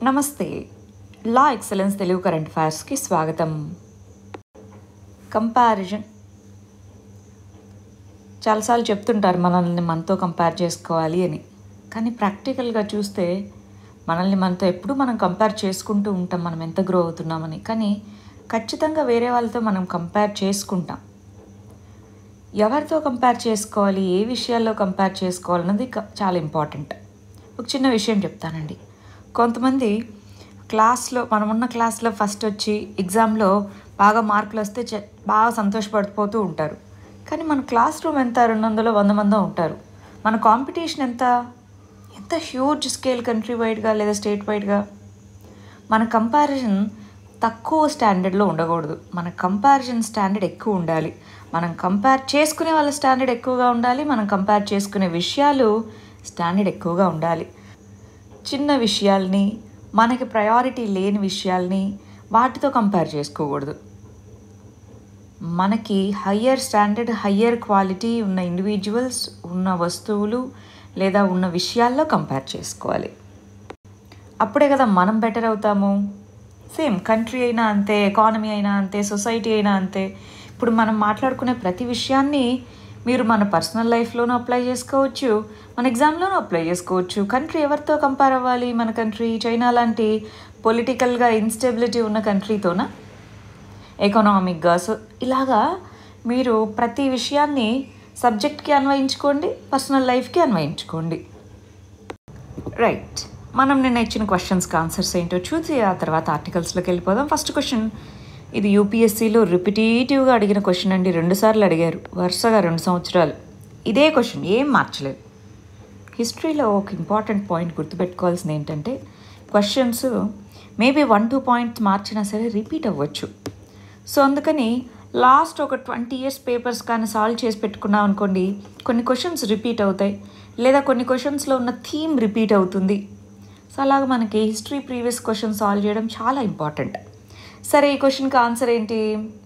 నమస్తే La Excellence Telugu current అఫైర్స్కి స్వాగతం కంపారిజన్ చాలాసార్లు చెప్తుంటారు మనల్ని మనతో కంపేర్ చేసుకోవాలి అని కానీ ప్రాక్టికల్గా చూస్తే మనల్ని మనతో ఎప్పుడు మనం కంపేర్ చేసుకుంటూ ఉంటాం మనం ఎంత గ్రో అవుతున్నామని కానీ ఖచ్చితంగా వేరే వాళ్ళతో మనం కంపేర్ చేసుకుంటాం ఎవరితో కంపేర్ చేసుకోవాలి ఏ విషయాల్లో కంపేర్ చేసుకోవాలన్నది క- చాలా ఇంపార్టెంట్ ఒక చిన్న విషయం చెప్తానండి కొంతమంది క్లాస్లో మనం ఉన్న క్లాస్లో ఫస్ట్ వచ్చి ఎగ్జామ్లో బాగా మార్కులు వస్తే చ- బాగా సంతోషపడిపోతూ ఉంటారు కానీ మన క్లాస్ రూమ్ ఎంత రెండు వందలు వంద మందో ఉంటారు మన కాంపిటీషన్ ఎంత ఎంత హ్యూజ్ స్కేల్ కంట్రీ వైడ్గా లేదా స్టేట్ వైడ్గా మన కంపారిజన్ తక్కువ స్టాండర్డ్లో ఉండకూడదు మన కంపారిజన్ స్టాండర్డ్ ఎక్కువ ఉండాలి మనం కంపేర్ చేసుకునే వాళ్ళ స్టాండర్డ్ ఎక్కువగా ఉండాలి మనం కంపేర్ చేసుకునే విషయాలు స్టాండర్డ్ ఎక్కువగా ఉండాలి చిన్న విషయాల్ని మనకి ప్రయారిటీ లేని విషయాల్ని వాటితో కంపేర్ చేసుకోకూడదు మనకి హయ్యర్ స్టాండర్డ్ హయ్యర్ క్వాలిటీ ఉన్న ఇండివిజువల్స్ ఉన్న వస్తువులు లేదా ఉన్న విషయాల్లో కంపేర్ చేసుకోవాలి అప్పుడే కదా మనం బెటర్ అవుతాము సేమ్ కంట్రీ అయినా అంతే ఎకానమీ అయినా అంతే సొసైటీ అయినా అంతే ఇప్పుడు మనం మాట్లాడుకునే ప్రతి విషయాన్ని మీరు మన పర్సనల్ లైఫ్లోనూ అప్లై చేసుకోవచ్చు మన ఎగ్జామ్లోనూ అప్లై చేసుకోవచ్చు కంట్రీ ఎవరితో కంపేర్ అవ్వాలి మన కంట్రీ చైనా లాంటి పొలిటికల్గా ఇన్స్టెబిలిటీ ఉన్న కంట్రీతోనా ఎకనామిక్గా సో ఇలాగా మీరు ప్రతి విషయాన్ని సబ్జెక్ట్కి అన్వయించుకోండి పర్సనల్ లైఫ్కి అన్వయించుకోండి రైట్ మనం నిన్న ఇచ్చిన క్వశ్చన్స్కి ఆన్సర్స్ ఏంటో చూసి ఆ తర్వాత ఆర్టికల్స్లోకి వెళ్ళిపోదాం ఫస్ట్ క్వశ్చన్ ఇది యూపీఎస్సీలో రిపిటేటివ్గా అడిగిన క్వశ్చన్ అండి రెండుసార్లు అడిగారు వరుసగా రెండు సంవత్సరాలు ఇదే క్వశ్చన్ ఏం మార్చలేదు హిస్టరీలో ఒక ఇంపార్టెంట్ పాయింట్ గుర్తుపెట్టుకోవాల్సింది ఏంటంటే questions maybe one two points మార్చినా సరే రిపీట్ అవ్వచ్చు సో అందుకని లాస్ట్ ఒక ట్వంటీ ఇయర్స్ పేపర్స్ కానీ సాల్వ్ చేసి పెట్టుకున్నాం అనుకోండి కొన్ని క్వశ్చన్స్ రిపీట్ అవుతాయి లేదా కొన్ని క్వశ్చన్స్లో ఉన్న థీమ్ రిపీట్ అవుతుంది సో అలాగ మనకి హిస్టరీ ప్రీవియస్ క్వశ్చన్ సాల్వ్ చేయడం చాలా ఇంపార్టెంట్ సరే ఈ క్వశ్చన్కి ఆన్సర్ ఏంటి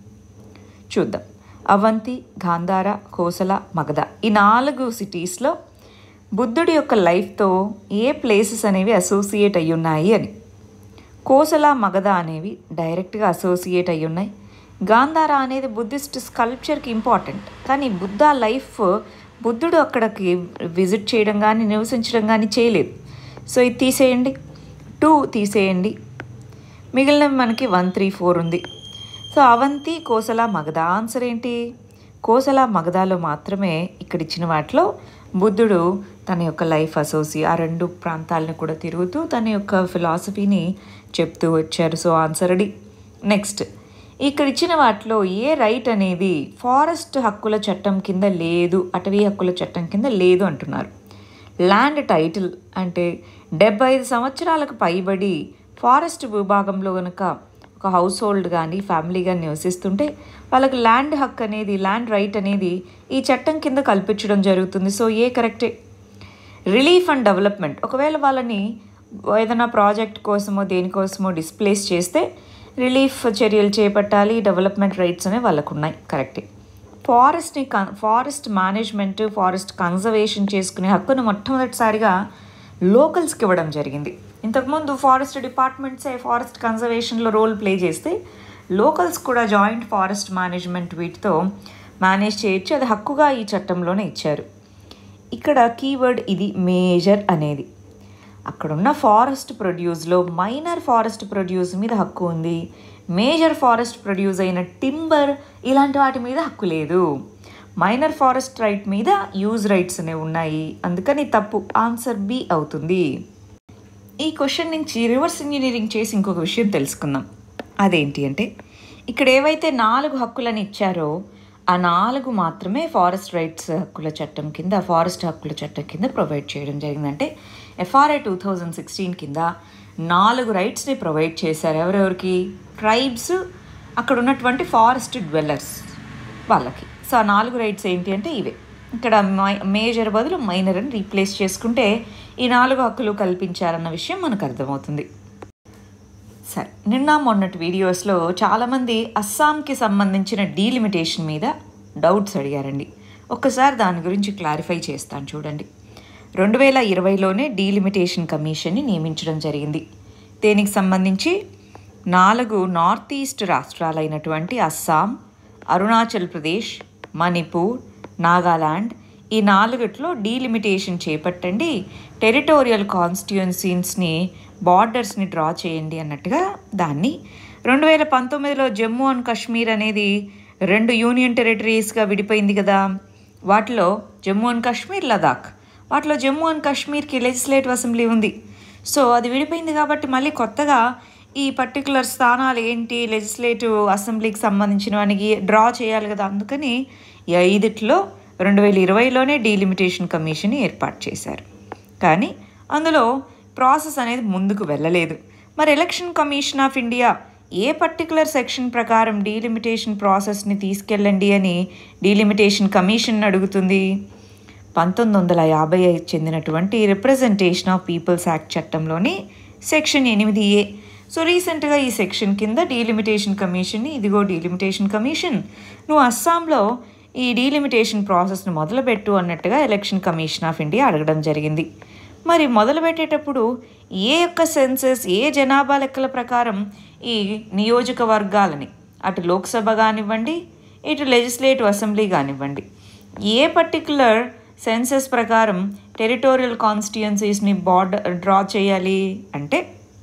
చూద్దాం అవంతి గాంధార కోసల మగధ ఈ నాలుగు సిటీస్లో బుద్ధుడి యొక్క లైఫ్తో ఏ ప్లేసెస్ అనేవి అసోసియేట్ అయి ఉన్నాయి అని కోసల మగధ అనేవి డైరెక్ట్గా అసోసియేట్ అయి ఉన్నాయి గాంధార అనేది బుద్ధిస్ట్ స్కల్ప్చర్కి ఇంపార్టెంట్ కానీ బుద్ధ లైఫ్ బుద్ధుడు అక్కడికి విజిట్ చేయడం కానీ నివసించడం కానీ చేయలేదు సో ఇది తీసేయండి టూ తీసేయండి మిగిలినవి మనకి వన్ త్రీ ఫోర్ ఉంది సో అవంతి కోసల మగధ ఆన్సర్ ఏంటి కోసల మగధలో మాత్రమే ఇక్కడ ఇచ్చిన వాటిలో బుద్ధుడు తన యొక్క లైఫ్ అసోసి ఆ రెండు ప్రాంతాలను కూడా తిరుగుతూ తన యొక్క ఫిలాసఫీని చెప్తూ వచ్చారు సో ఆన్సర్ అడి నెక్స్ట్ ఇక్కడ ఇచ్చిన వాటిలో ఏ రైట్ అనేది ఫారెస్ట్ హక్కుల చట్టం కింద లేదు అటవీ హక్కుల చట్టం కింద లేదు అంటున్నారు ల్యాండ్ టైటిల్ అంటే డెబ్బై ఐదు సంవత్సరాలకు పైబడి ఫారెస్ట్ భూభాగంలో కనుక ఒక హౌస్ హోల్డ్ కానీ ఫ్యామిలీ కానీ నివసిస్తుంటే వాళ్ళకి ల్యాండ్ హక్ అనేది ల్యాండ్ రైట్ అనేది ఈ చట్టం కింద కల్పించడం జరుగుతుంది సో ఏ కరెక్టే రిలీఫ్ అండ్ డెవలప్మెంట్ ఒకవేళ వాళ్ళని ఏదైనా ప్రాజెక్ట్ కోసమో దేనికోసమో డిస్ప్లేస్ చేస్తే రిలీఫ్ చర్యలు చేపట్టాలి డెవలప్మెంట్ రైట్స్ అనేవి వాళ్ళకు ఉన్నాయి కరెక్టే ఫారెస్ట్ని కన్ ఫారెస్ట్ మేనేజ్మెంట్ ఫారెస్ట్ కన్జర్వేషన్ చేసుకునే హక్కును మొట్టమొదటిసారిగా లోకల్స్కి ఇవ్వడం జరిగింది ఇంతకుముందు ఫారెస్ట్ డిపార్ట్మెంట్సే ఫారెస్ట్ కన్జర్వేషన్లో రోల్ ప్లే చేస్తే లోకల్స్ కూడా జాయింట్ ఫారెస్ట్ మేనేజ్మెంట్ వీటితో మేనేజ్ చేయొచ్చు అది హక్కుగా ఈ చట్టంలోనే ఇచ్చారు ఇక్కడ కీవర్డ్ ఇది మేజర్ అనేది అక్కడున్న ఫారెస్ట్ ప్రొడ్యూస్లో మైనర్ ఫారెస్ట్ ప్రొడ్యూస్ మీద హక్కు ఉంది మేజర్ ఫారెస్ట్ ప్రొడ్యూస్ అయిన టింబర్ ఇలాంటి వాటి మీద హక్కు లేదు మైనర్ ఫారెస్ట్ రైట్ మీద యూజ్ రైట్స్ అనేవి ఉన్నాయి అందుకని తప్పు ఆన్సర్ బి అవుతుంది ఈ క్వశ్చన్ నుంచి రివర్స్ ఇంజనీరింగ్ చేసి ఇంకొక విషయం తెలుసుకుందాం అదేంటి అంటే ఇక్కడ ఏవైతే నాలుగు హక్కులని ఇచ్చారో ఆ నాలుగు మాత్రమే ఫారెస్ట్ రైట్స్ హక్కుల చట్టం కింద ఫారెస్ట్ హక్కుల చట్టం కింద ప్రొవైడ్ చేయడం జరిగిందంటే ఎఫ్ఆర్ఐ టూ థౌజండ్ సిక్స్టీన్ కింద నాలుగు రైట్స్ని ప్రొవైడ్ చేశారు ఎవరెవరికి ట్రైబ్స్ అక్కడ ఉన్నటువంటి ఫారెస్ట్ డ్వెల్లర్స్ వాళ్ళకి సో ఆ నాలుగు రైట్స్ ఏంటి అంటే ఇవే ఇక్కడ మై- మేజర్ బదులు మైనర్ అని రీప్లేస్ చేసుకుంటే ఈ నాలుగు హక్కులు కల్పించారన్న విషయం మనకు అర్థమవుతుంది సరే నిన్న మొన్నటి వీడియోస్లో చాలామంది అస్సాంకి సంబంధించిన డీలిమిటేషన్ మీద డౌట్స్ అడిగారండి ఒక్కసారి దాని గురించి క్లారిఫై చేస్తాను చూడండి రెండు వేల ఇరవైలోనే డీలిమిటేషన్ కమిషన్ని నియమించడం జరిగింది దీనికి సంబంధించి నాలుగు నార్త్ ఈస్ట్ రాష్ట్రాలైనటువంటి అస్సాం అరుణాచల్ ప్రదేశ్ మణిపూర్ నాగాలాండ్ ఈ నాలుగిట్లో డీలిమిటేషన్ చేపట్టండి టెరిటోరియల్ కాన్స్టిట్యుయెన్సీస్ని బార్డర్స్ని డ్రా చేయండి అన్నట్టుగా దాన్ని రెండు వేల పంతొమ్మిదిలో జమ్మూ అండ్ కాశ్మీర్ అనేది రెండు యూనియన్ టెరిటరీస్గా విడిపోయింది కదా వాటిలో జమ్మూ అండ్ కాశ్మీర్ లదాఖ్ వాటిలో జమ్మూ అండ్ కాశ్మీర్కి లెజిస్లేటివ్ అసెంబ్లీ ఉంది సో అది విడిపోయింది కాబట్టి మళ్ళీ కొత్తగా ఈ పర్టికులర్ స్థానాలు ఏంటి లెజిస్లేటివ్ అసెంబ్లీకి సంబంధించినవనికి డ్రా చేయాలి కదా అందుకని ఈ ఐదిట్లో రెండు వేల ఇరవైలోనే డీలిమిటేషన్ కమిషన్ ఏర్పాటు చేశారు కానీ అందులో ప్రాసెస్ అనేది ముందుకు వెళ్ళలేదు మరి ఎలక్షన్ కమిషన్ ఆఫ్ ఇండియా ఏ పర్టికులర్ సెక్షన్ ప్రకారం డీలిమిటేషన్ ప్రాసెస్ని తీసుకెళ్ళండి అని డీలిమిటేషన్ కమిషన్ అడుగుతుంది పంతొమ్మిది వందల యాభై ఐదు చెందినటువంటి రిప్రజెంటేషన్ ఆఫ్ పీపుల్స్ యాక్ట్ చట్టంలోని సెక్షన్ ఎనిమిది ఏ సో రీసెంట్గా ఈ సెక్షన్ కింద డీలిమిటేషన్ కమిషన్ని ఇదిగో డీలిమిటేషన్ కమిషన్ నువ్వు అస్సాంలో ఈ డీలిమిటేషన్ ప్రాసెస్ను మొదలుపెట్టు అన్నట్టుగా ఎలక్షన్ కమిషన్ ఆఫ్ ఇండియా అడగడం జరిగింది మరి మొదలుపెట్టేటప్పుడు ఏ యొక్క సెన్సెస్ ఏ జనాభా లెక్కల ప్రకారం ఈ నియోజకవర్గాలని అటు లోక్సభ కానివ్వండి ఇటు లెజిస్లేటివ్ అసెంబ్లీ కానివ్వండి ఏ పర్టికులర్ సెన్సెస్ ప్రకారం టెరిటోరియల్ కాన్స్టిట్యుయెన్సీస్ని బార్డర్ డ్రా చేయాలి అంటే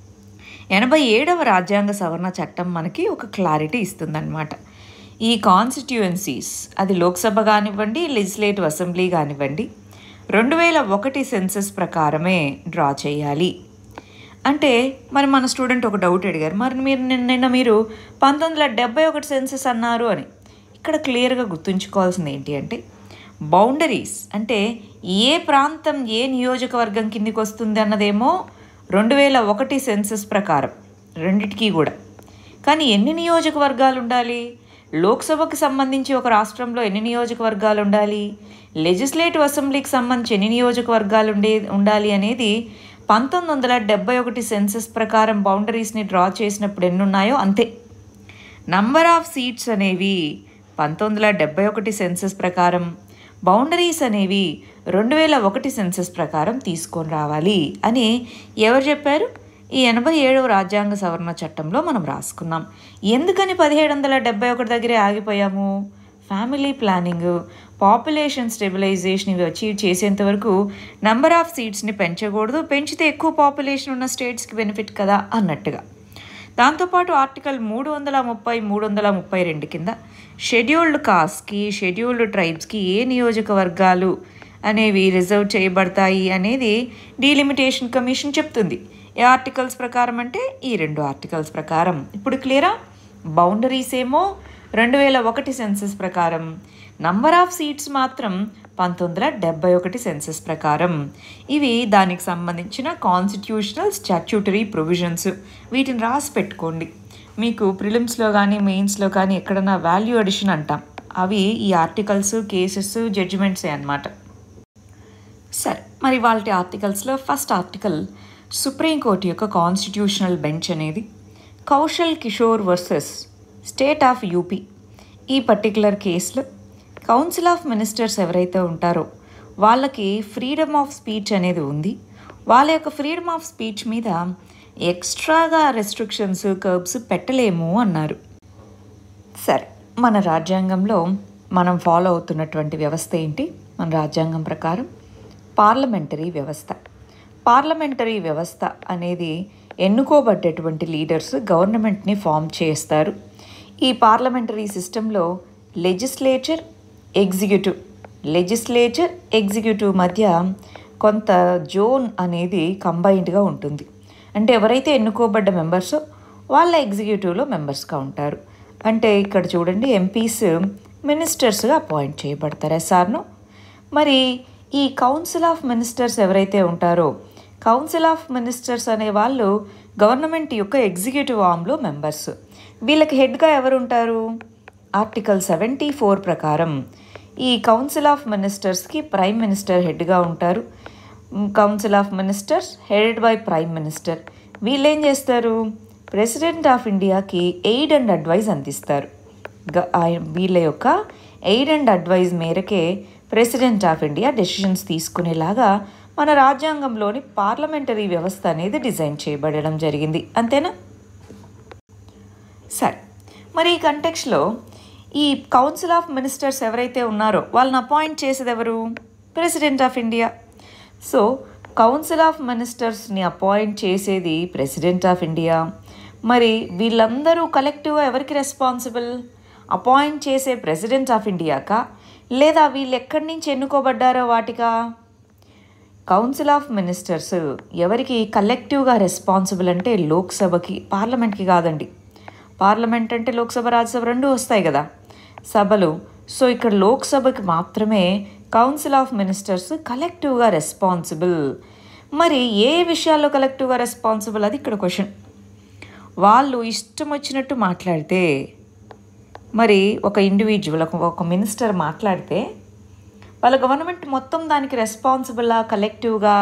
ఎనభై ఏడవ రాజ్యాంగ సవరణ చట్టం మనకి ఒక క్లారిటీ ఇస్తుందన్నమాట ఈ కాన్స్టిట్యుయెన్సీస్ అది లోక్సభ కానివ్వండి లెజిస్లేటివ్ అసెంబ్లీ కానివ్వండి రెండు వేల ఒకటి సెన్సెస్ ప్రకారమే డ్రా చేయాలి అంటే మరి మన స్టూడెంట్ ఒక డౌట్ అడిగారు మరి మీరు నిన్న నిన్న మీరు పంతొమ్మిది వందల డెబ్బై ఒకటి సెన్సెస్ అన్నారు అని ఇక్కడ క్లియర్గా గుర్తుంచుకోవాల్సింది ఏంటి అంటే బౌండరీస్ అంటే ఏ ప్రాంతం ఏ నియోజకవర్గం కిందికి వస్తుంది అన్నదేమో రెండు వేల ఒకటి సెన్సెస్ ప్రకారం రెండిటికీ కూడా కానీ ఎన్ని నియోజకవర్గాలు ఉండాలి లోక్సభకు సంబంధించి ఒక రాష్ట్రంలో ఎన్ని నియోజకవర్గాలు ఉండాలి లెజిస్లేటివ్ అసెంబ్లీకి సంబంధించి ఎన్ని నియోజకవర్గాలు ఉండే ఉండాలి అనేది పంతొమ్మిది వందల డెబ్బై ఒకటి సెన్సెస్ ప్రకారం బౌండరీస్ని డ్రా చేసినప్పుడు ఎన్ని ఉన్నాయో అంతే నంబర్ ఆఫ్ సీట్స్ అనేవి పంతొమ్మిది వందల డెబ్బై ఒకటి సెన్సెస్ ప్రకారం బౌండరీస్ అనేవి రెండు వేల ఒకటి సెన్సెస్ ప్రకారం తీసుకొని రావాలి అని ఎవరు చెప్పారు ఈ ఎనభై ఏడవ రాజ్యాంగ సవరణ చట్టంలో మనం రాసుకున్నాం ఎందుకని పదిహేడు వందల డెబ్బై ఒకటి దగ్గరే ఆగిపోయాము ఫ్యామిలీ ప్లానింగ్ పాపులేషన్ స్టెబిలైజేషన్ ఇవి అచీవ్ చేసేంత వరకు నెంబర్ ఆఫ్ సీట్స్ని పెంచకూడదు పెంచితే ఎక్కువ పాపులేషన్ ఉన్న స్టేట్స్కి బెనిఫిట్ కదా అన్నట్టుగా దాంతోపాటు ఆర్టికల్ మూడు వందల ముప్పై మూడు వందల ముప్పై రెండు కింద షెడ్యూల్డ్ కాస్ట్కి షెడ్యూల్డ్ ట్రైబ్స్కి ఏ నియోజకవర్గాలు అనేవి రిజర్వ్ చేయబడతాయి అనేది డీలిమిటేషన్ కమిషన్ చెప్తుంది ఏ ఆర్టికల్స్ ప్రకారం అంటే ఈ రెండు ఆర్టికల్స్ ప్రకారం ఇప్పుడు క్లియరా బౌండరీస్ ఏమో రెండు వేల ఒకటి సెన్సెస్ ప్రకారం నంబర్ ఆఫ్ సీట్స్ మాత్రం పంతొమ్మిది వందల డెబ్బై ఒకటి సెన్సెస్ ప్రకారం ఇవి దానికి సంబంధించిన కాన్స్టిట్యూషనల్ స్టాట్యూటరీ ప్రొవిజన్స్ వీటిని రాసి పెట్టుకోండి మీకు ప్రిలిమ్స్లో కానీ మెయిన్స్లో కానీ ఎక్కడన్నా వాల్యూ అడిషన్ అంటాం అవి ఈ ఆర్టికల్స్ కేసెస్ జడ్జిమెంట్సే అన్నమాట సరే మరి వాళ్ళ ఆర్టికల్స్లో ఫస్ట్ ఆర్టికల్ సుప్రీంకోర్టు యొక్క కాన్స్టిట్యూషనల్ బెంచ్ అనేది Kaushal Kishore versus state of UP ఈ పర్టికులర్ కేసులో కౌన్సిల్ ఆఫ్ మినిస్టర్స్ ఎవరైతే ఉంటారో వాళ్ళకి ఫ్రీడమ్ ఆఫ్ స్పీచ్ అనేది ఉంది వాళ్ళ యొక్క ఫ్రీడమ్ ఆఫ్ స్పీచ్ మీద ఎక్స్ట్రాగా రెస్ట్రిక్షన్స్ కర్బ్స్ పెట్టలేము అన్నారు సరే మన రాజ్యాంగంలో మనం ఫాలో అవుతున్నటువంటి వ్యవస్థ ఏంటి మన రాజ్యాంగం ప్రకారం పార్లమెంటరీ వ్యవస్థ పార్లమెంటరీ వ్యవస్థ అనేది ఎన్నుకోబడ్డటువంటి లీడర్స్ గవర్నమెంట్ని ఫామ్ చేస్తారు ఈ పార్లమెంటరీ సిస్టంలో లెజిస్లేచర్ ఎగ్జిక్యూటివ్ లెజిస్లేచర్ ఎగ్జిక్యూటివ్ మధ్య కొంత జోన్ అనేది కంబైన్డ్గా ఉంటుంది అంటే ఎవరైతే ఎన్నుకోబడ్డ మెంబర్సో వాళ్ళ ఎగ్జిక్యూటివ్లో మెంబర్స్గా ఉంటారు అంటే ఇక్కడ చూడండి ఎంపీస్ మినిస్టర్స్గా అపాయింట్ చేయబడతారు ఎస్ఆర్ను మరి ఈ కౌన్సిల్ ఆఫ్ మినిస్టర్స్ ఎవరైతే ఉంటారో కౌన్సిల్ ఆఫ్ మినిస్టర్స్ అనే వాళ్ళు గవర్నమెంట్ యొక్క ఎగ్జిక్యూటివ్ ఆర్మ్లో మెంబర్స్ వీళ్ళకి హెడ్గా ఎవరు ఉంటారు ఆర్టికల్ సెవెంటీ ఫోర్ ప్రకారం ఈ కౌన్సిల్ ఆఫ్ మినిస్టర్స్కి ప్రైమ్ మినిస్టర్ హెడ్గా ఉంటారు council of ministers headed by prime minister వీళ్ళు ఏం చేస్తారు ప్రెసిడెంట్ ఆఫ్ ఇండియాకి ఎయిడ్ అండ్ అడ్వైజ్ అందిస్తారు గ- ఆయ- వీళ్ళ యొక్క ఎయిడ్ అండ్ అడ్వైజ్ మేరకే ప్రెసిడెంట్ ఆఫ్ ఇండియా డెసిషన్స్ తీసుకునేలాగా మన రాజ్యాంగంలోని పార్లమెంటరీ వ్యవస్థ అనేది డిజైన్ చేయబడడం జరిగింది అంతేనా సరే మరి ఈ కంటెక్స్లో ఈ కౌన్సిల్ ఆఫ్ మినిస్టర్స్ ఎవరైతే ఉన్నారో వాళ్ళని అపాయింట్ చేసేది ఎవరు president of India so council of మినిస్టర్స్ని అపాయింట్ చేసేది ప్రెసిడెంట్ ఆఫ్ ఇండియా మరి వీళ్ళందరూ కలెక్టివ్గా ఎవరికి రెస్పాన్సిబుల్ అపాయింట్ చేసే ప్రెసిడెంట్ ఆఫ్ ఇండియాకా లేదా వీళ్ళు ఎక్కడి నుంచి ఎన్నుకోబడ్డారో వాటికా కౌన్సిల్ ఆఫ్ మినిస్టర్స్ ఎవరికి కలెక్టివ్గా రెస్పాన్సిబుల్ అంటే లోక్సభకి పార్లమెంట్కి కాదండి పార్లమెంట్ అంటే లోక్సభ రాజ్యసభ రెండు వస్తాయి కదా సభలు సో ఇక్కడ లోక్సభకి మాత్రమే కౌన్సిల్ ఆఫ్ మినిస్టర్స్ కలెక్టివ్గా రెస్పాన్సిబుల్ మరి ఏ విషయాల్లో కలెక్టివ్గా రెస్పాన్సిబుల్ అది ఇక్కడ క్వశ్చన్ వాళ్ళు ఇష్టం వచ్చినట్టు మాట్లాడితే మరి ఒక ఇండివిజువల్ ఒక ఒక మినిస్టర్ మాట్లాడితే వాళ్ళ గవర్నమెంట్ మొత్తం దానికి రెస్పాన్సిబుల్లా కలెక్టివ్గా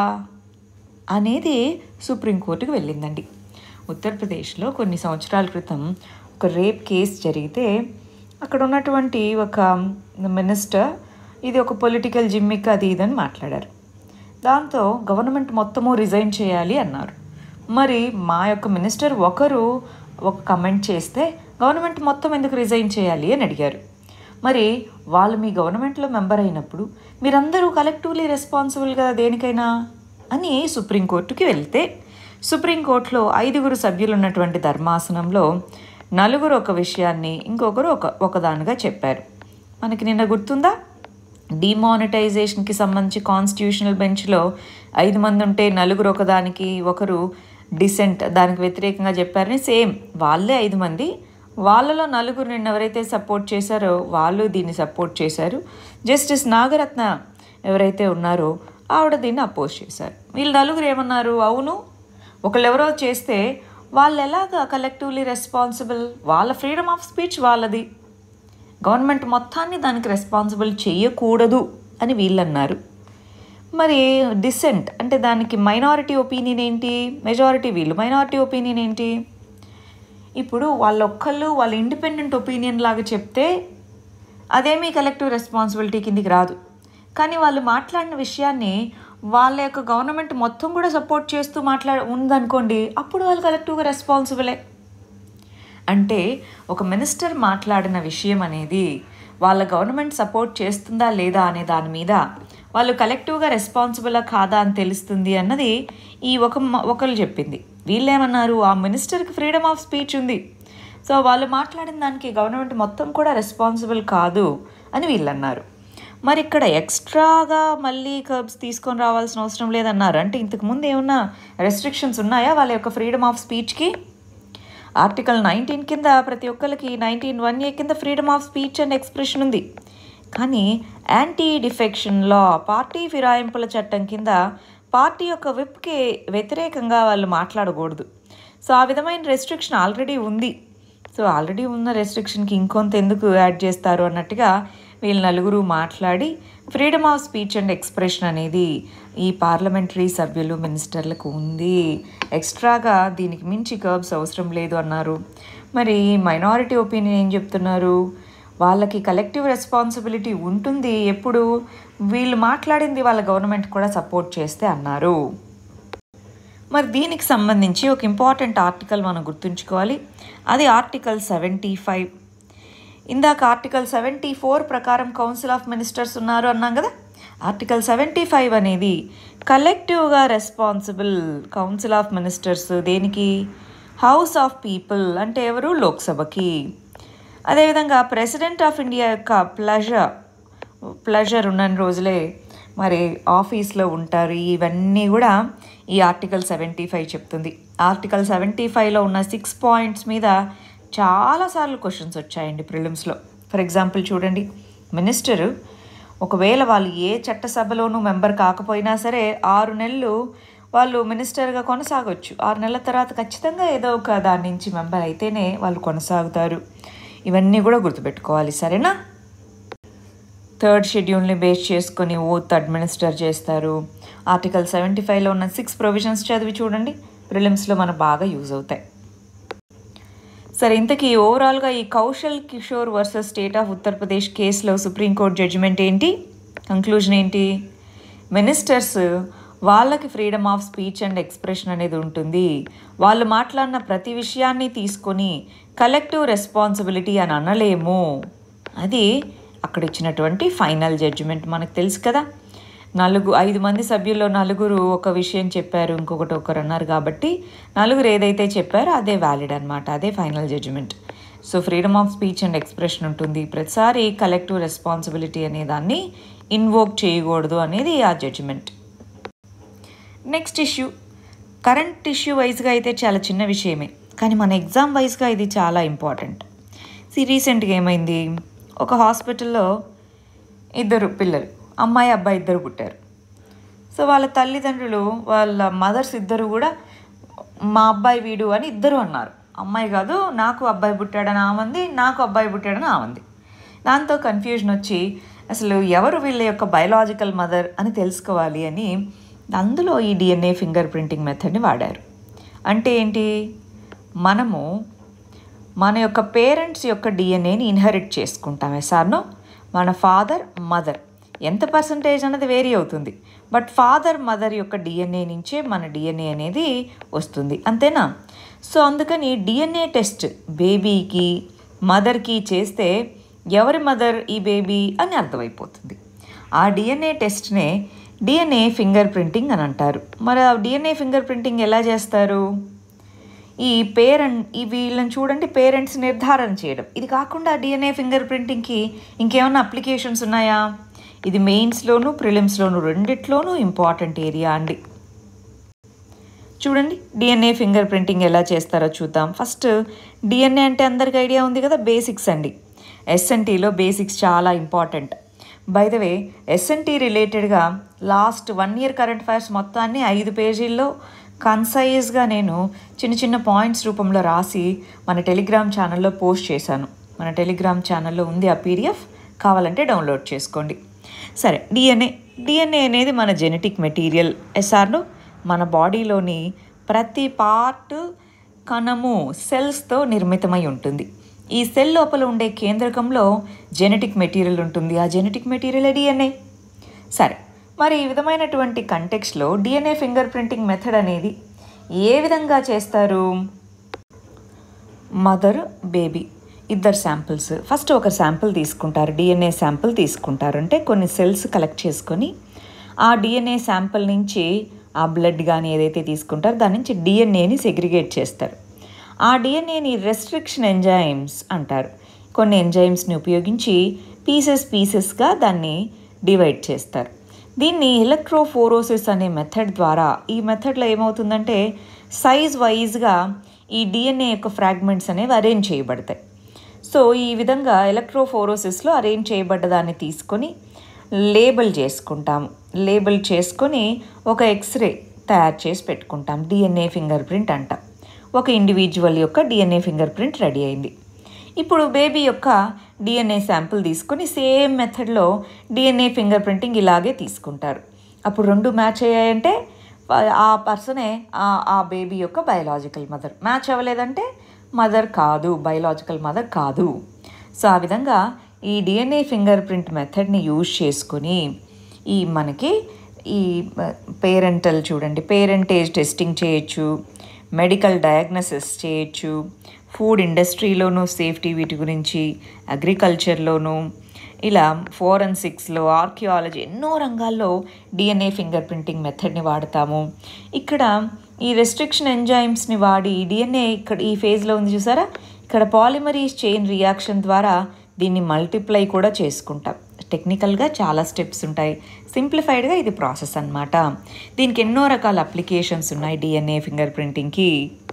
అనేది సుప్రీంకోర్టుకు వెళ్ళిందండి ఉత్తరప్రదేశ్లో కొన్ని సంవత్సరాల క్రితం ఒక రేప్ కేసు జరిగితే అక్కడ ఉన్నటువంటి ఒక మినిస్టర్ ఇది ఒక పొలిటికల్ జిమ్మిక్ అది ఇదని మాట్లాడారు దాంతో గవర్నమెంట్ మొత్తము రిజైన్ చేయాలి అన్నారు మరి మా యొక్క మినిస్టర్ ఒకరు ఒక కమెంట్ చేస్తే గవర్నమెంట్ మొత్తం ఎందుకు రిజైన్ చేయాలి అని అడిగారు మరి వాళ్ళు మీ గవర్నమెంట్లో మెంబర్ అయినప్పుడు మీరందరూ కలెక్టివ్లీ రెస్పాన్సిబుల్ కదా దేనికైనా అని సుప్రీంకోర్టుకి వెళ్తే సుప్రీంకోర్టులో ఐదుగురు సభ్యులు ఉన్నటువంటి ధర్మాసనంలో నలుగురు ఒక విషయాన్ని ఇంకొకరు ఒక ఒకదానిగా చెప్పారు మనకి నిన్న గుర్తుందా డిమానిటైజేషన్కి సంబంధించి కాన్స్టిట్యూషనల్ బెంచ్లో ఐదు మంది ఉంటే నలుగురు ఒకదానికి ఒకరు డిసెంట్ దానికి వ్యతిరేకంగా చెప్పారని సేమ్ వాళ్ళే ఐదు మంది వాళ్ళలో నలుగురు నిన్న ఎవరైతే సపోర్ట్ చేశారో వాళ్ళు దీన్ని సపోర్ట్ చేశారు జస్టిస్ నాగరత్న ఎవరైతే ఉన్నారో ఆవిడ దీన్ని అపోజ్ చేశారు వీళ్ళు నలుగురు ఏమన్నారు అవును ఒకళ్ళెవరో చేస్తే వాళ్ళు ఎలాగా కలెక్టివ్లీ రెస్పాన్సిబుల్ వాళ్ళ ఫ్రీడమ్ ఆఫ్ స్పీచ్ వాళ్ళది గవర్నమెంట్ మొత్తాన్ని దానికి రెస్పాన్సిబుల్ చేయకూడదు అని వీళ్ళన్నారు మరి డిసెంట్ అంటే దానికి మైనారిటీ ఒపీనియన్ ఏంటి మెజారిటీ వీళ్ళు మైనారిటీ ఒపీనియన్ ఏంటి ఇప్పుడు వాళ్ళొక్కళ్ళు వాళ్ళ ఇండిపెండెంట్ ఒపీనియన్ లాగా చెప్తే అదేమీ కలెక్టివ్ రెస్పాన్సిబిలిటీ కిందికి రాదు కానీ వాళ్ళు మాట్లాడిన విషయాన్ని వాళ్ళ యొక్క గవర్నమెంట్ మొత్తం కూడా సపోర్ట్ చేస్తూ మాట్లాడ ఉందనుకోండి అప్పుడు వాళ్ళు కలెక్టివ్గా రెస్పాన్సిబులే అంటే ఒక మినిస్టర్ మాట్లాడిన విషయం అనేది వాళ్ళ గవర్నమెంట్ సపోర్ట్ చేస్తుందా లేదా అనే దాని మీద వాళ్ళు కలెక్టివ్గా రెస్పాన్సిబులా కాదా అని తెలుస్తుంది అన్నది ఈ ఒక ఒకరు చెప్పింది వీళ్ళేమన్నారు ఆ మినిస్టర్కి ఫ్రీడమ్ ఆఫ్ స్పీచ్ ఉంది సో వాళ్ళు మాట్లాడిన దానికి గవర్నమెంట్ మొత్తం కూడా రెస్పాన్సిబుల్ కాదు అని వీళ్ళన్నారు మరి ఇక్కడ ఎక్స్ట్రాగా మళ్ళీ కర్బ్స్ తీసుకొని రావాల్సిన అవసరం లేదన్నారు అంటే ఇంతకుముందు ఏమన్నా రెస్ట్రిక్షన్స్ ఉన్నాయా వాళ్ళ యొక్క ఫ్రీడమ్ ఆఫ్ స్పీచ్కి ఆర్టికల్ నైన్టీన్ కింద ప్రతి ఒక్కరికి నైన్టీన్ వన్ ఏ కింద freedom of speech and expression ఉంది కానీ యాంటీ డిఫెక్షన్ లా పార్టీ ఫిరాయింపుల చట్టం కింద పార్టీ యొక్క విప్కి వ్యతిరేకంగా వాళ్ళు మాట్లాడకూడదు సో ఆ విధమైన రెస్ట్రిక్షన్ ఆల్రెడీ ఉంది సో ఆల్రెడీ ఉన్న రెస్ట్రిక్షన్కి ఇంకొంత ఎందుకు యాడ్ చేస్తారు అన్నట్టుగా వీళ్ళు నలుగురు మాట్లాడి freedom of speech and expression అనేది ఈ పార్లమెంటరీ సభ్యులు మినిస్టర్లకు ఉంది ఎక్స్ట్రాగా దీనికి మించి కర్బ్స్ అవసరం లేదు అన్నారు మరి మైనారిటీ ఒపీనియన్ ఏం చెప్తున్నారు వాళ్ళకి కలెక్టివ్ రెస్పాన్సిబిలిటీ ఉంటుంది ఎప్పుడు వీళ్ళు మాట్లాడింది వాళ్ళ గవర్నమెంట్ కూడా సపోర్ట్ చేస్తే అన్నారు మరి దీనికి సంబంధించి ఒక ఇంపార్టెంట్ ఆర్టికల్ మనం గుర్తుంచుకోవాలి అది ఆర్టికల్ సెవెంటీ ఫైవ్ ఇందాక ఆర్టికల్ సెవెంటీ ఫోర్ ప్రకారం కౌన్సిల్ ఆఫ్ మినిస్టర్స్ ఉన్నారు అన్నాం కదా ఆర్టికల్ సెవెంటీ ఫైవ్ అనేది కలెక్టివ్గా రెస్పాన్సిబుల్ కౌన్సిల్ ఆఫ్ మినిస్టర్స్ దేనికి హౌస్ ఆఫ్ పీపుల్ అంటే ఎవరు లోక్సభకి అదేవిధంగా ప్రెసిడెంట్ ఆఫ్ ఇండియా యొక్క ప్లెజర్ ప్లెజర్ ఉన్న రోజులే మరి ఆఫీస్లో ఉంటారు ఇవన్నీ కూడా ఈ ఆర్టికల్ సెవెంటీ ఫైవ్ చెప్తుంది ఆర్టికల్ సెవెంటీ ఫైవ్లో ఉన్న సిక్స్ పాయింట్స్ మీద చాలాసార్లు క్వశ్చన్స్ వచ్చాయండి ప్రిలిమ్స్లో ఫర్ ఎగ్జాంపుల్ చూడండి మినిస్టరు ఒకవేళ వాళ్ళు ఏ చట్టసభలోనూ మెంబర్ కాకపోయినా సరే ఆరు నెలలు వాళ్ళు మినిస్టర్గా కొనసాగొచ్చు ఆరు నెలల తర్వాత ఖచ్చితంగా ఏదో ఒక దాని నుంచి మెంబర్ అయితేనే వాళ్ళు కొనసాగుతారు ఇవన్నీ కూడా గుర్తుపెట్టుకోవాలి సరేనా థర్డ్ షెడ్యూల్ని బేస్ చేసుకొని ఓత్ అడ్మినిస్టర్ చేస్తారు ఆర్టికల్ సెవెంటీ ఫైవ్లో ఉన్న సిక్స్ ప్రొవిజన్స్ చదివి చూడండి ప్రిలిమ్స్లో మనకు బాగా యూజ్ అవుతాయి సరే ఇంతకీ ఓవరాల్గా ఈ Kaushal Kishore versus state of Uttar Pradesh కేసులో సుప్రీంకోర్టు జడ్జిమెంట్ ఏంటి కంక్లూజన్ ఏంటి మినిస్టర్స్ వాళ్ళకి freedom of speech and expression అనేది ఉంటుంది వాళ్ళు మాట్లాడిన ప్రతి విషయాన్ని తీసుకొని కలెక్టివ్ రెస్పాన్సిబిలిటీ అని అనలేము అది అక్కడ ఇచ్చినటువంటి ఫైనల్ జడ్జిమెంట్ మనకు తెలుసు కదా నలుగు ఐదు మంది సభ్యుల్లో నలుగురు ఒక విషయం చెప్పారు ఇంకొకటి ఒకరు అన్నారు కాబట్టి నలుగురు ఏదైతే చెప్పారో అదే వ్యాలిడ్ అనమాట అదే final judgement so freedom of speech and expression ఉంటుంది ప్రతిసారి కలెక్టివ్ రెస్పాన్సిబిలిటీ అనే దాన్ని ఇన్వోక్ చేయకూడదు అనేది ఆ judgement next issue current issue వైజ్గా అయితే చాలా చిన్న విషయమే కానీ మన ఎగ్జామ్ వైజ్గా ఇది చాలా ఇంపార్టెంట్ సి రీసెంట్గా ఏమైంది ఒక హాస్పిటల్లో ఇద్దరు పిల్లలు అమ్మాయి అబ్బాయి ఇద్దరు పుట్టారు సో వాళ్ళ తల్లిదండ్రులు వాళ్ళ మదర్స్ ఇద్దరు కూడా మా అబ్బాయి వీడు అని ఇద్దరు అన్నారు అమ్మాయి కాదు నాకు అబ్బాయి పుట్టాడని ఆమంది నాకు అబ్బాయి పుట్టాడని ఆమంది దాంతో కన్ఫ్యూజన్ వచ్చి అసలు ఎవరు వీళ్ళ యొక్క బయలాజికల్ మదర్ అని తెలుసుకోవాలి అని అందులో ఈ డిఎన్ఏ ఫింగర్ ప్రింటింగ్ మెథడ్ని వాడారు అంటే ఏంటి మనము మన యొక్క పేరెంట్స్ యొక్క డిఎన్ఏని ఇన్హెరిట్ చేసుకుంటాం ఎసార్నో మన ఫాదర్ మదర్ ఎంత పర్సంటేజ్ అన్నది వేరీ అవుతుంది బట్ ఫాదర్ మదర్ యొక్క డిఎన్ఏ నుంచే మన డిఎన్ఏ అనేది వస్తుంది అంతేనా సో అందుకని డిఎన్ఏ టెస్ట్ బేబీకి మదర్కి చేస్తే ఎవరి మదర్ ఈ బేబీ అని అర్థమైపోతుంది ఆ డిఎన్ఏ టెస్ట్నే డిఎన్ఏ ఫింగర్ ప్రింటింగ్ అని అంటారు మరి ఆ డిఎన్ఏ ఫింగర్ ప్రింటింగ్ ఎలా చేస్తారు ఈ పేరెంట్ ఈ వీళ్ళని చూడండి పేరెంట్స్ నిర్ధారణ చేయడం ఇది కాకుండా డిఎన్ఏ ఫింగర్ ప్రింటింగ్కి ఇంకేమైనా అప్లికేషన్స్ ఉన్నాయా ఇది మెయిన్స్లోను ప్రిలిమ్స్లోను రెండిట్లోనూ ఇంపార్టెంట్ ఏరియా అండి చూడండి డిఎన్ఏ ఫింగర్ ప్రింటింగ్ ఎలా చేస్తారో చూద్దాం ఫస్ట్ డిఎన్ఏ అంటే అందరికి ఐడియా ఉంది కదా బేసిక్స్ అండి ఎస్ఎన్టీలో బేసిక్స్ చాలా important by the way SNT రిలేటెడ్గా last one year current affairs మొత్తాన్ని ఐదు పేజీల్లో కన్సైజ్గా నేను చిన్న చిన్న పాయింట్స్ రూపంలో రాసి మన టెలిగ్రామ్ ఛానల్లో పోస్ట్ చేశాను మన టెలిగ్రామ్ ఛానల్లో ఉంది ఆ పీడిఎఫ్ కావాలంటే డౌన్లోడ్ చేసుకోండి సరే డిఎన్ఏ డిఎన్ఏ అనేది మన జెనెటిక్ మెటీరియల్ ఎస్ఆర్లో మన బాడీలోని ప్రతి పార్ట్ కణము సెల్స్తో నిర్మితమై ఉంటుంది ఈ సెల్ లోపల ఉండే కేంద్రకంలో జెనెటిక్ మెటీరియల్ ఉంటుంది ఆ జెనెటిక్ మెటీరియల్ డిఎన్ఏ సరే మరి ఈ విధమైనటువంటి కంటెక్స్లో డిఎన్ఏ ఫింగర్ ప్రింటింగ్ మెథడ్ అనేది ఏ విధంగా చేస్తారు మదర్ బేబీ ఇద్దరు శాంపిల్స్ ఫస్ట్ ఒక శాంపిల్ తీసుకుంటారు డిఎన్ఏ శాంపిల్ తీసుకుంటారు అంటే కొన్ని సెల్స్ కలెక్ట్ చేసుకొని ఆ డిఎన్ఏ శాంపిల్ నుంచి ఆ బ్లడ్ కానీ ఏదైతే తీసుకుంటారో దాని నుంచి డిఎన్ఏని సెగ్రిగేట్ చేస్తారు ఆ డిఎన్ఏని రెస్ట్రిక్షన్ ఎంజైమ్స్ అంటారు కొన్ని ఎంజైమ్స్ని ఉపయోగించి పీసెస్ పీసెస్గా దాన్ని డివైడ్ చేస్తారు దీన్ని ఎలక్ట్రోఫోరోసిస్ అనే మెథడ్ ద్వారా ఈ మెథడ్లో ఏమవుతుందంటే సైజ్ వైజ్గా ఈ డిఎన్ఏ యొక్క ఫ్రాగ్మెంట్స్ అనేవి అరేంజ్ చేయబడతాయి సో ఈ విధంగా ఎలక్ట్రోఫోరోసిస్లో అరేంజ్ చేయబడ్డ దాన్ని తీసుకొని లేబుల్ చేసుకుంటాం లేబుల్ చేసుకొని ఒక ఎక్స్రే తయారు చేసి పెట్టుకుంటాం డిఎన్ఏ ఫింగర్ ప్రింట్ అంటాం ఒక ఇండివిజువల్ యొక్క డిఎన్ఏ ఫింగర్ ప్రింట్ రెడీ అయింది ఇప్పుడు బేబీ యొక్క డిఎన్ఏ శాంపుల్ తీసుకొని సేమ్ మెథడ్లో డిఎన్ఏ ఫింగర్ ప్రింటింగ్ ఇలాగే తీసుకుంటారు అప్పుడు రెండు మ్యాచ్ అయ్యాయంటే ఆ పర్సనే ఆ బేబీ యొక్క బయలాజికల్ మదర్ మ్యాచ్ అవ్వలేదంటే మదర్ కాదు బయలాజికల్ మదర్ కాదు సో ఆ విధంగా ఈ డిఎన్ఏ ఫింగర్ ప్రింట్ మెథడ్ని యూజ్ చేసుకొని ఈ మనకి ఈ పేరెంటల్ చూడండి పేరెంటేజ్ టెస్టింగ్ చేయొచ్చు మెడికల్ డయాగ్నోసిస్ చేయొచ్చు ఫుడ్ ఇండస్ట్రీలోనూ సేఫ్టీ వీటి గురించి అగ్రికల్చర్లోనూ ఇలా ఫోరెన్సిక్స్లో ఆర్కియాలజీ ఎన్నో రంగాల్లో డిఎన్ఏ ఫింగర్ ప్రింటింగ్ మెథడ్ని వాడతాము ఇక్కడ ఈ రెస్ట్రిక్షన్ ఎంజైమ్స్ని వాడి డిఎన్ఏ ఇక్కడ ఈ ఫేజ్లో ఉంది చూసారా ఇక్కడ పాలిమరీస్ చైన్ రియాక్షన్ ద్వారా దీన్ని మల్టిప్లై కూడా చేసుకుంటాం టెక్నికల్గా చాలా స్టెప్స్ ఉంటాయి సింప్లిఫైడ్గా ఇది ప్రాసెస్ అనమాట దీనికి ఎన్నో రకాల అప్లికేషన్స్ ఉన్నాయి డిఎన్ఏ ఫింగర్ ప్రింటింగ్కి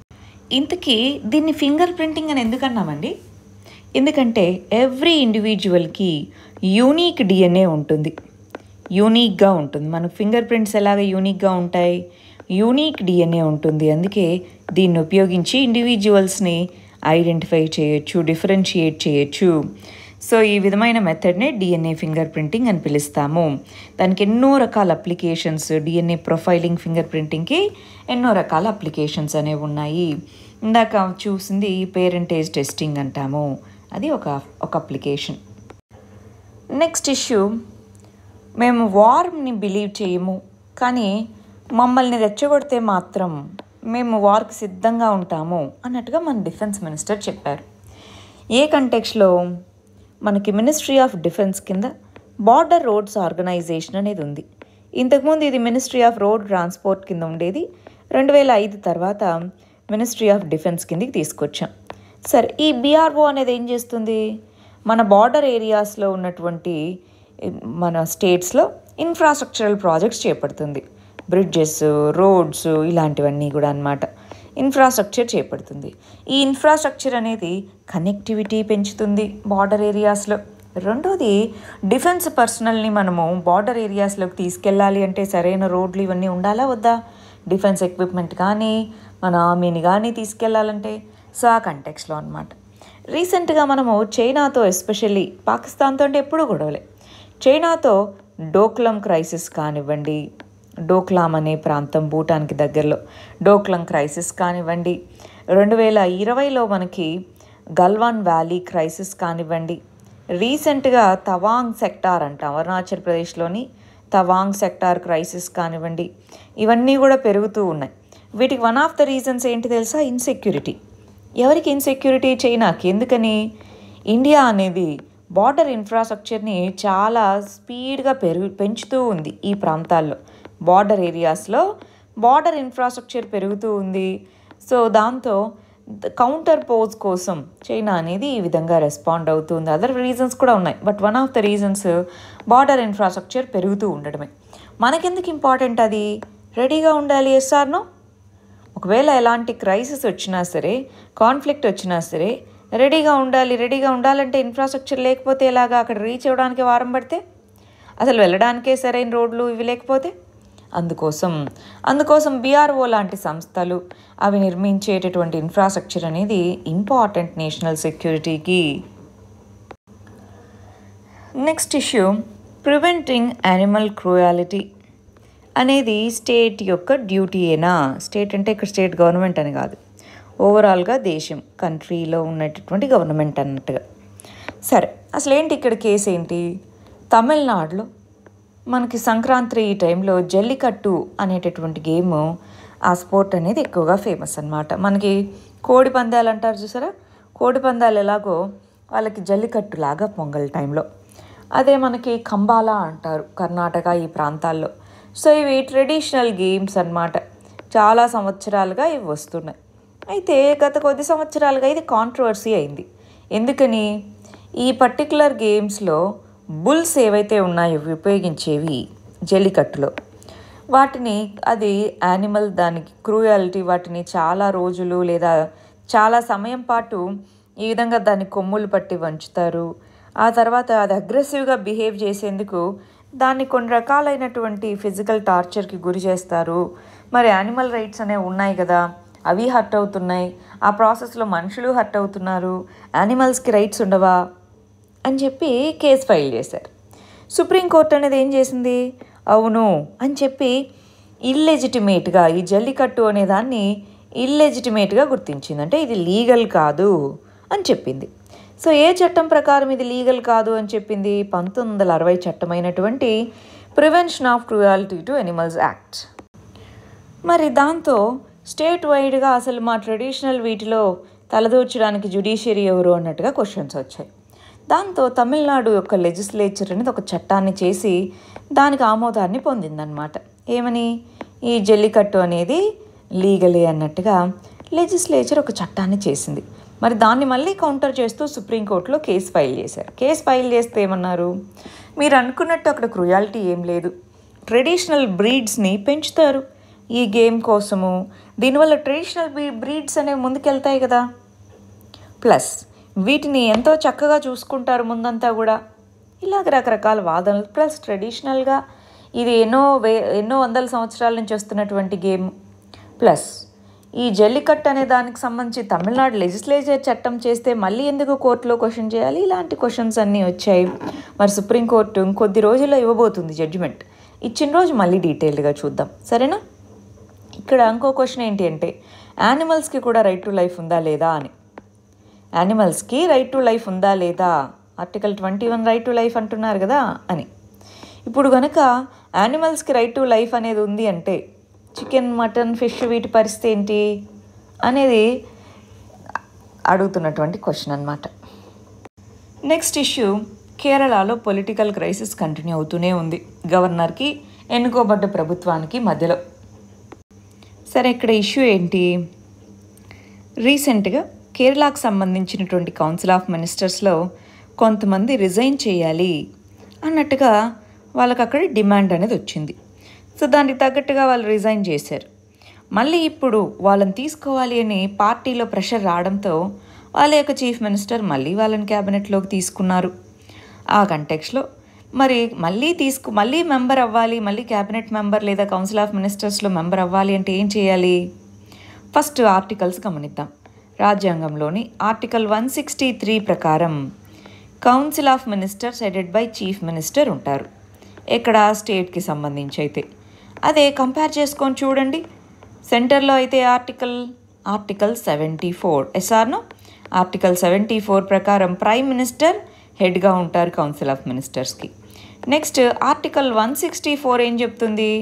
ఇంతకీ దీన్ని ఫింగర్ ప్రింటింగ్ అని ఎందుకన్నామండి ఎందుకంటే ఎవ్రీ ఇండివిజువల్కి యూనిక్ డిఎన్ఏ ఉంటుంది యూనిక్గా ఉంటుంది మనకు ఫింగర్ ప్రింట్స్ ఎలాగ యూనిక్గా ఉంటాయి యూనిక్ డిఎన్ఏ ఉంటుంది అందుకే దీన్ని ఉపయోగించి ఇండివిజువల్స్ని ఐడెంటిఫై చేయొచ్చు డిఫరెన్షియేట్ చేయొచ్చు సో ఈ విధమైన మెథడ్నే డిఎన్ఏ ఫింగర్ ప్రింటింగ్ అని పిలుస్తాము దానికి ఎన్నో రకాల అప్లికేషన్స్ డిఎన్ఏ ప్రొఫైలింగ్ ఫింగర్ ప్రింటింగ్కి ఎన్నో రకాల అప్లికేషన్స్ అనేవి ఉన్నాయి ఇందాక చూసింది పేరెంటేజ్ టెస్టింగ్ అంటాము అది ఒక ఒక అప్లికేషన్ నెక్స్ట్ ఇష్యూ మేము వార్మ్ని బిలీవ్ చేయము కానీ మమ్మల్ని రెచ్చగొడితే మాత్రం మేము వార్కి సిద్ధంగా ఉంటాము అన్నట్టుగా మన డిఫెన్స్ మినిస్టర్ చెప్పారు ఏ కంటెక్స్లో మనకి మినిస్ట్రీ ఆఫ్ డిఫెన్స్ కింద బార్డర్ రోడ్స్ ఆర్గనైజేషన్ అనేది ఉంది ఇంతకుముందు ఇది మినిస్ట్రీ ఆఫ్ రోడ్ ట్రాన్స్పోర్ట్ కింద ఉండేది రెండు వేల ఐదు తర్వాత మినిస్ట్రీ ఆఫ్ డిఫెన్స్ కిందకి తీసుకొచ్చాం సరే ఈ బీఆర్ఓ అనేది ఏం చేస్తుంది మన బార్డర్ ఏరియాస్లో ఉన్నటువంటి మన స్టేట్స్లో ఇన్ఫ్రాస్ట్రక్చరల్ ప్రాజెక్ట్స్ చేపడుతుంది బ్రిడ్జెస్ రోడ్స్ ఇలాంటివన్నీ కూడా అన్నమాట ఇన్ఫ్రాస్ట్రక్చర్ చేపడుతుంది ఈ ఇన్ఫ్రాస్ట్రక్చర్ అనేది కనెక్టివిటీ పెంచుతుంది బార్డర్ ఏరియాస్లో రెండోది డిఫెన్స్ పర్సనల్ని మనము బార్డర్ ఏరియాస్లోకి తీసుకెళ్ళాలి అంటే సరైన రోడ్లు ఇవన్నీ ఉండాలా వద్దా డిఫెన్స్ ఎక్విప్మెంట్ కానీ మన ఆర్మీని కానీ తీసుకెళ్ళాలంటే సో ఆ కంటెక్స్లో అనమాట రీసెంట్గా మనము చైనాతో ఎస్పెషల్లీ పాకిస్తాన్తో అంటే ఎప్పుడూ గొడవలే చైనాతో డోక్లం క్రైసిస్ కానివ్వండి డోక్లాం అనే ప్రాంతం భూటాన్కి దగ్గరలో డోక్లం క్రైసిస్ కానివ్వండి రెండు వేల ఇరవైలో మనకి గల్వాన్ వ్యాలీ క్రైసిస్ కానివ్వండి రీసెంట్గా తవాంగ్ సెక్టార్ అంట అరుణాచల్ ప్రదేశ్లోని తవాంగ్ సెక్టార్ క్రైసిస్ కానివ్వండి ఇవన్నీ కూడా పెరుగుతూ ఉన్నాయి వీటికి వన్ ఆఫ్ ద రీజన్స్ ఏంటి తెలుసా ఇన్సెక్యూరిటీ ఎవరికి ఇన్సెక్యూరిటీ చైనాకి ఎందుకని ఇండియా అనేది బార్డర్ ఇన్ఫ్రాస్ట్రక్చర్ని చాలా స్పీడ్గా పెరుగు పెంచుతూ ఉంది ఈ ప్రాంతాల్లో బార్డర్ ఏరియాస్లో బార్డర్ ఇన్ఫ్రాస్ట్రక్చర్ పెరుగుతూ ఉంది సో దాంతో కౌంటర్ పోజ్ కోసం చైనా అనేది ఈ విధంగా రెస్పాండ్ అవుతుంది అదర్ రీజన్స్ కూడా ఉన్నాయి but one of the reasons border infrastructure పెరుగుతూ ఉండడమే మనకెందుకు ఇంపార్టెంట్ అది రెడీగా ఉండాలి ఎస్ఆర్నో ఒకవేళ ఎలాంటి క్రైసిస్ వచ్చినా సరే కాన్ఫ్లిక్ట్ వచ్చినా సరే రెడీగా ఉండాలి రెడీగా ఉండాలంటే ఇన్ఫ్రాస్ట్రక్చర్ లేకపోతే ఎలాగా అక్కడ రీచ్ అవ్వడానికి వారం పడితే అసలు వెళ్ళడానికే సరైన రోడ్లు ఇవి లేకపోతే అందుకోసం అందుకోసం బీఆర్ఓ లాంటి సంస్థలు అవి నిర్మించేటటువంటి ఇన్ఫ్రాస్ట్రక్చర్ అనేది ఇంపార్టెంట్ నేషనల్ సెక్యూరిటీకి next issue preventing animal cruelty అనేది స్టేట్ యొక్క డ్యూటీయేనా స్టేట్ అంటే ఇక్కడ స్టేట్ గవర్నమెంట్ అని కాదు ఓవరాల్గా దేశం కంట్రీలో ఉన్నటువంటి గవర్నమెంట్ అన్నట్టుగా సరే అసలు ఏంటి ఇక్కడ కేసు ఏంటి తమిళనాడులో మనకి సంక్రాంతి ఈ టైంలో జల్లికట్టు అనేటటువంటి గేమ్ ఆ స్పోర్ట్ అనేది ఎక్కువగా ఫేమస్ అన్నమాట మనకి కోడి పందాలు అంటారు చూసారా కోడి పందాలు ఎలాగో వాళ్ళకి జల్లికట్టు లాగా పొంగల్ టైంలో అదే మనకి కంబాలా అంటారు కర్ణాటక ఈ ప్రాంతాల్లో సో ఇవి ట్రెడిషనల్ గేమ్స్ అన్నమాట చాలా సంవత్సరాలుగా ఇవి వస్తున్నాయి అయితే గత కొద్ది సంవత్సరాలుగా ఇది కాంట్రవర్సీ అయింది ఎందుకని ఈ పర్టికులర్ గేమ్స్లో బుల్స్ ఏవైతే ఉన్నాయో ఇవి ఉపయోగించేవి జల్లికట్టులో వాటిని అది యానిమల్ దానికి క్రూయాలిటీ వాటిని చాలా రోజులు లేదా చాలా సమయం పాటు ఈ విధంగా దాన్ని కొమ్ములు పట్టి వంచుతారు ఆ తర్వాత అది అగ్రెసివ్గా బిహేవ్ చేసేందుకు దాన్ని కొన్ని రకాలైనటువంటి ఫిజికల్ టార్చర్కి గురి చేస్తారు మరి యానిమల్ రైట్స్ అనేవి ఉన్నాయి కదా అవి హర్ట్ అవుతున్నాయి ఆ ప్రాసెస్లో మనుషులు హర్ట్ అవుతున్నారు యానిమల్స్కి రైట్స్ ఉండవా అని చెప్పి కేసు ఫైల్ చేశారు సుప్రీంకోర్టు అనేది ఏం చేసింది అవును అని చెప్పి ఇల్లెజిటిమేట్గా ఈ జల్లికట్టు అనే దాన్ని ఇల్లెజిటిమేట్గా గుర్తించింది అంటే ఇది లీగల్ కాదు అని చెప్పింది సో ఏ చట్టం ప్రకారం ఇది లీగల్ కాదు అని చెప్పింది పంతొమ్మిది వందల అరవై చట్టమైనటువంటి prevention of cruelty to animals act మరి దాంతో స్టేట్ వైడ్గా అసలు మా ట్రెడిషనల్ వీటిలో తలదూర్చడానికి జుడిషియరీ ఎవరు అన్నట్టుగా క్వశ్చన్స్ వచ్చాయి దాంతో తమిళనాడు యొక్క లెజిస్లేచర్ అనేది ఒక చట్టాన్ని చేసి దానికి ఆమోదాన్ని పొందిందనమాట ఏమని ఈ జల్లికట్టు అనేది లీగలే అన్నట్టుగా లెజిస్లేచర్ ఒక చట్టాన్ని చేసింది మరి దాన్ని మళ్ళీ కౌంటర్ చేస్తూ సుప్రీంకోర్టులో కేసు ఫైల్ చేశారు కేసు ఫైల్ చేస్తే ఏమన్నారు మీరు అనుకున్నట్టు అక్కడ క్రుయాలిటీ ఏం లేదు ట్రెడిషనల్ బ్రీడ్స్ని పెంచుతారు ఈ గేమ్ కోసము దీనివల్ల ట్రెడిషనల్ బ్రీడ్స్ అనేవి ముందుకెళ్తాయి కదా ప్లస్ వీటిని ఎంతో చక్కగా చూసుకుంటారు ముందంతా కూడా ఇలాగ రకరకాల వాదనలు ప్లస్ ట్రెడిషనల్గా ఇది ఎన్నో వే ఎన్నో వందల సంవత్సరాల నుంచి వస్తున్నటువంటి గేమ్ ప్లస్ ఈ జల్లికట్టు అనే దానికి సంబంధించి తమిళనాడు లెజిస్లేచర్ చట్టం చేస్తే మళ్ళీ ఎందుకు కోర్టులో క్వశ్చన్ చేయాలి ఇలాంటి క్వశ్చన్స్ అన్నీ వచ్చాయి మరి సుప్రీంకోర్టు ఇంకొద్ది రోజుల్లో ఇవ్వబోతుంది జడ్జిమెంట్ ఇచ్చిన రోజు మళ్ళీ డీటెయిల్డ్గా చూద్దాం సరేనా ఇక్కడ ఇంకో క్వశ్చన్ ఏంటి అంటే యానిమల్స్కి కూడా రైట్ టు లైఫ్ ఉందా లేదా అని యానిమల్స్కి రైట్ టు లైఫ్ ఉందా లేదా article twenty one right to life అంటున్నారు కదా అని ఇప్పుడు కనుక యానిమల్స్కి రైట్ టు లైఫ్ అనేది ఉంది అంటే చికెన్ మటన్ ఫిష్ వీటి పరిస్థితి ఏంటి అనేది అడుగుతున్నటువంటి క్వశ్చన్ అనమాట నెక్స్ట్ ఇష్యూ కేరళలో పొలిటికల్ క్రైసిస్ కంటిన్యూ అవుతూనే ఉంది గవర్నర్కి ఎన్నుకోబడ్డ ప్రభుత్వానికి మధ్యలో సరే ఇక్కడ ఇష్యూ ఏంటి రీసెంట్గా కేరళకు సంబంధించినటువంటి కౌన్సిల్ ఆఫ్ మినిస్టర్స్లో కొంతమంది రిజైన్ చేయాలి అన్నట్టుగా వాళ్ళకి అక్కడ డిమాండ్ అనేది వచ్చింది సో దానికి తగ్గట్టుగా వాళ్ళు రిజైన్ చేశారు మళ్ళీ ఇప్పుడు వాళ్ళని తీసుకోవాలి అని పార్టీలో ప్రెషర్ రావడంతో వాళ్ళ యొక్క చీఫ్ మినిస్టర్ మళ్ళీ వాళ్ళని క్యాబినెట్లోకి తీసుకున్నారు ఆ కంటెక్స్లో మరి మళ్ళీ తీసుకు మళ్ళీ మెంబర్ అవ్వాలి మళ్ళీ క్యాబినెట్ మెంబర్ లేదా కౌన్సిల్ ఆఫ్ మినిస్టర్స్లో మెంబర్ అవ్వాలి అంటే ఏం చేయాలి ఫస్ట్ ఆర్టికల్స్ గమనిద్దాం రాజ్యాంగంలోని ఆర్టికల్ వన్ సిక్స్టీ త్రీ ప్రకారం council of ministers headed by chief minister ఉంటారు ఎక్కడ స్టేట్కి సంబంధించి అయితే అదే కంపేర్ చేసుకొని చూడండి సెంటర్లో అయితే ఆర్టికల్ ఆర్టికల్ సెవెంటీ ఫోర్ ఎస్ఆర్ను ఆర్టికల్ సెవెంటీ ఫోర్ ప్రకారం ప్రైమ్ మినిస్టర్ హెడ్గా ఉంటారు కౌన్సిల్ ఆఫ్ మినిస్టర్స్కి next article one sixty four ఏం చెప్తుంది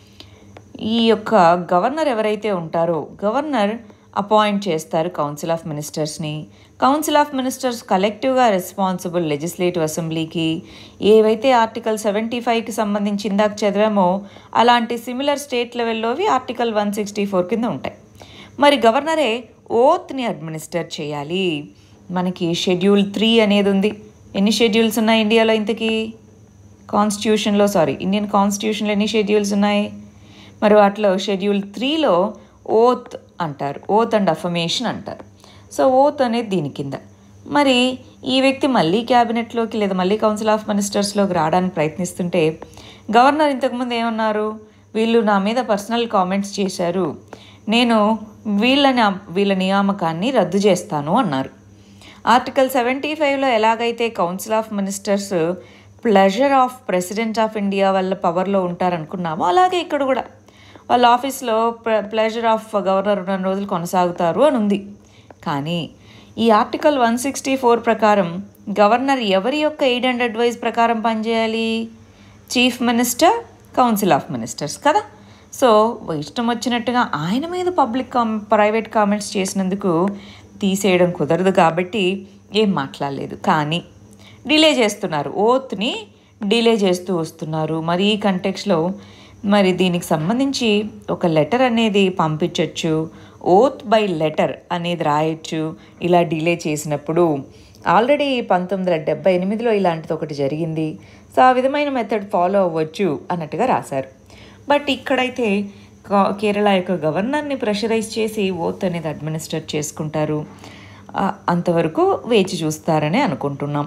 ఈ యొక్క గవర్నర్ ఎవరైతే ఉంటారో గవర్నర్ అపాయింట్ చేస్తారు కౌన్సిల్ ఆఫ్ మినిస్టర్స్ని కౌన్సిల్ ఆఫ్ మినిస్టర్స్ కలెక్టివ్గా రెస్పాన్సిబుల్ లెజిస్లేటివ్ అసెంబ్లీకి ఏవైతే ఆర్టికల్ సెవెంటీ ఫైవ్కి సంబంధించి ఇందాక చదివామో అలాంటి సిమిలర్ స్టేట్ లెవెల్లోవి ఆర్టికల్ వన్ సిక్స్టీ ఫోర్ కింద ఉంటాయి మరి గవర్నరే ఓత్ని అడ్మినిస్టర్ చేయాలి మనకి షెడ్యూల్ త్రీ అనేది ఉంది ఎన్ని షెడ్యూల్స్ ఉన్నాయి ఇండియాలో ఇంతకీ కాన్స్టిట్యూషన్లో సారీ ఇండియన్ కాన్స్టిట్యూషన్లో ఎన్ని షెడ్యూల్స్ ఉన్నాయి మరి వాటిలో షెడ్యూల్ త్రీలో ఓత్ అంటారు ఓత్ అండ్ అఫర్మేషన్ అంటారు సో ఓత్ అనేది దీని కింద మరి ఈ వ్యక్తి మళ్ళీ క్యాబినెట్లోకి లేదా మళ్ళీ కౌన్సిల్ ఆఫ్ మినిస్టర్స్లోకి రావడానికి ప్రయత్నిస్తుంటే గవర్నర్ ఇంతకుముందు ఏమన్నారు వీళ్ళు నా మీద పర్సనల్ కామెంట్స్ చేశారు నేను వీళ్ళని వీళ్ళ నియామకాన్ని రద్దు చేస్తాను అన్నారు ఆర్టికల్ సెవెంటీ ఫైవ్లో ఎలాగైతే council of ministers pleasure of president of India వల్ల పవర్లో ఉంటారనుకున్నామో అలాగే ఇక్కడ కూడా వాళ్ళ ఆఫీస్లో ప్లెజర్ ఆఫ్ గవర్నర్ ఉన్న రోజులు కొనసాగుతారు అని ఉంది కానీ ఈ ఆర్టికల్ వన్ సిక్స్టీ ఫోర్ ప్రకారం గవర్నర్ ఎవరి యొక్క ఎయిడ్ అండ్ అడ్వైస్ ప్రకారం పనిచేయాలి chief minister council of ministers కదా సో ఇష్టం వచ్చినట్టుగా ఆయన మీద పబ్లిక్ కామ్ ప్రైవేట్ కామెంట్స్ చేసినందుకు తీసేయడం కుదరదు కాబట్టి ఏం మాట్లాడలేదు కానీ డిలే చేస్తున్నారు ఓత్ని డిలే చేస్తూ వస్తున్నారు మరి ఈ కంటెక్స్లో మరి దీనికి సంబంధించి ఒక లెటర్ అనేది పంపించవచ్చు ఓత్ బై లెటర్ అనేది రాయొచ్చు ఇలా డిలే చేసినప్పుడు ఆల్రెడీ పంతొమ్మిది వందల డెబ్బై ఎనిమిదిలో ఇలాంటిది ఒకటి జరిగింది సో ఆ విధమైన మెథడ్ ఫాలో అవ్వచ్చు అన్నట్టుగా రాశారు బట్ ఇక్కడైతే కా- కేరళ యొక్క గవర్నర్ని ప్రెషరైజ్ చేసి ఓత్ అనేది అడ్మినిస్టర్ చేసుకుంటారు ఆ, అంతవరకు వేచి చూస్తారని అనుకుంటున్నాం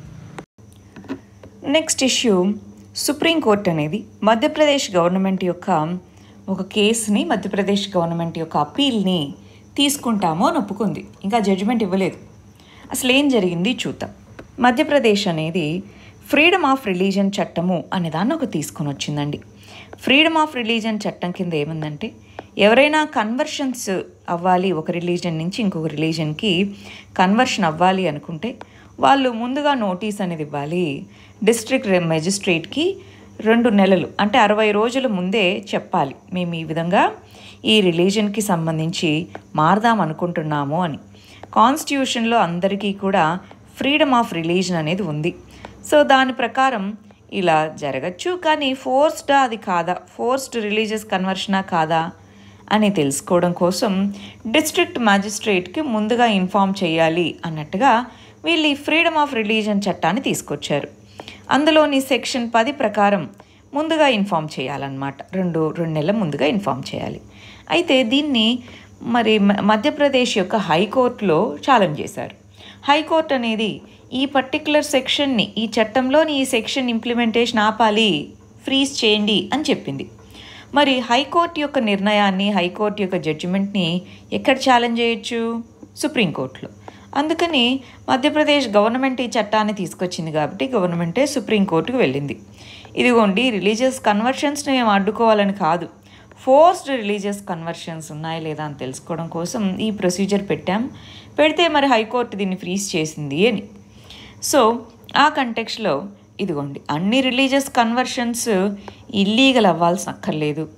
నెక్స్ట్ ఇష్యూ సుప్రీంకోర్టు అనేది మధ్యప్రదేశ్ గవర్నమెంట్ యొక్క ఒక కేసుని మధ్యప్రదేశ్ గవర్నమెంట్ యొక్క అప్పీల్ని తీసుకుంటామో అని ఒప్పుకుంది ఇంకా జడ్జిమెంట్ ఇవ్వలేదు అసలు ఏం జరిగింది చూద్దాం మధ్యప్రదేశ్ అనేది ఫ్రీడమ్ ఆఫ్ రిలీజన్ చట్టము అనే దాన్ని ఒక తీసుకొని వచ్చిందండి ఫ్రీడమ్ ఆఫ్ రిలీజన్ చట్టం కింద ఏముందంటే ఎవరైనా కన్వర్షన్స్ అవ్వాలి ఒక రిలీజన్ నుంచి ఇంకొక రిలీజన్కి కన్వర్షన్ అవ్వాలి అనుకుంటే వాళ్ళు ముందుగా నోటీస్ అనేది ఇవ్వాలి డిస్ట్రిక్ట్ మెజిస్ట్రేట్కి రెండు నెలలు అంటే అరవై రోజుల ముందే చెప్పాలి మేము ఈ విధంగా ఈ రిలీజన్కి సంబంధించి మారదాం అనుకుంటున్నాము అని కాన్స్టిట్యూషన్లో అందరికీ కూడా ఫ్రీడమ్ ఆఫ్ రిలీజన్ అనేది ఉంది సో దాని ప్రకారం ఇలా జరగచ్చు కానీ ఫోర్స్డా అది కాదా ఫోర్స్డ్ రిలీజియస్ కన్వర్షనా కాదా అని తెలుసుకోవడం కోసం డిస్ట్రిక్ట్ మ్యాజిస్ట్రేట్కి ముందుగా ఇన్ఫామ్ చేయాలి అన్నట్టుగా వీళ్ళు ఈ ఫ్రీడమ్ ఆఫ్ రిలీజన్ చట్టాన్ని తీసుకొచ్చారు అందులోని సెక్షన్ పది ప్రకారం ముందుగా ఇన్ఫామ్ చేయాలన్నమాట రెండు రెండు నెలల ముందుగా ఇన్ఫామ్ చేయాలి అయితే దీన్ని మరి మ- మధ్యప్రదేశ్ యొక్క హైకోర్టులో ఛాలెంజ్ చేశారు హైకోర్టు అనేది ఈ పర్టికులర్ సెక్షన్ని ఈ చట్టంలోని ఈ సెక్షన్ ఇంప్లిమెంటేషన్ ఆపాలి ఫ్రీజ్ చేయండి అని చెప్పింది మరి హైకోర్టు యొక్క నిర్ణయాన్ని హైకోర్టు యొక్క జడ్జిమెంట్ని ఎక్కడ ఛాలెంజ్ చేయొచ్చు సుప్రీంకోర్టులో అందుకని మధ్యప్రదేశ్ గవర్నమెంట్ ఈ చట్టాన్ని తీసుకొచ్చింది కాబట్టి గవర్నమెంటే సుప్రీంకోర్టుకు వెళ్ళింది ఇదిగోండి రిలీజియస్ కన్వర్షన్స్ని మేము అడ్డుకోవాలని కాదు ఫోర్స్డ్ రిలీజియస్ కన్వర్షన్స్ ఉన్నాయా లేదా అని తెలుసుకోవడం కోసం ఈ ప్రొసీజర్ పెట్టాం పెడితే మరి హైకోర్టు దీన్ని ఫ్రీజ్ చేసింది అని సో ఆ కంటెక్స్లో ఇదిగోండి అన్ని రిలీజియస్ కన్వర్షన్స్ ఇల్లీగల్ అవ్వాల్సిన అక్కర్లేదు